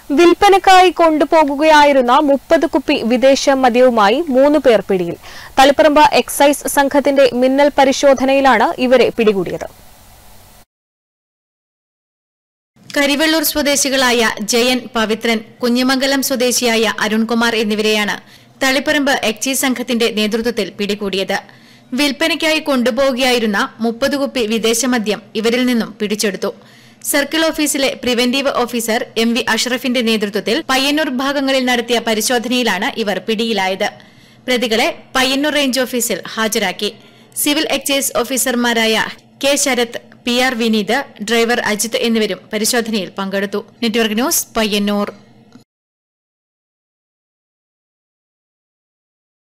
വിൽപ്പനക്കായി കൊണ്ടുപോകുകയായിരുന്ന മുപ്പത് കുപ്പി വിദേശ മദ്യവുമായി മൂന്ന് പേർ പിടിയിൽ തളിപ്പറമ്പ് എക്സൈസ് സംഘത്തിന്റെ മിന്നൽ പരിശോധനയിലാണ് ഇവരെ പിടികൂടിയത് കരിവെള്ളൂർ സ്വദേശികളായ ജയൻ പവിത്രൻ കുഞ്ഞിമംഗലം സ്വദേശിയായ അരുൺകുമാർ എന്നിവരെയാണ് തളിപ്പറമ്പ് എക്സൈസ് സംഘത്തിന്റെ നേതൃത്വത്തിൽ പിടികൂടിയത് വിൽപ്പനയ്ക്കായി കൊണ്ടുപോവുകയായിരുന്ന മുപ്പത് കുപ്പി വിദേശമദ്യം ഇവരിൽ നിന്നും പിടിച്ചെടുത്തു സർക്കിൾ ഓഫീസിലെ പ്രിവന്റീവ് ഓഫീസർ എം വി അഷ്റഫിന്റെ നേതൃത്വത്തിൽ പയ്യന്നൂർ ഭാഗങ്ങളിൽ നടത്തിയ പരിശോധനയിലാണ് ഇവർ പിടിയിലായത് പ്രതികളെ പയ്യന്നൂർ റേഞ്ച് ഓഫീസിൽ ഹാജരാക്കി സിവിൽ എക്സൈസ് ഓഫീസർമാരായ K Sharath P R Vineeth driver Ajith എന്നിവരും പരിശോധനയിൽ പങ്കെടുത്തു നെറ്റ്വർക്ക് ന്യൂസ് പയ്യന്നൂർ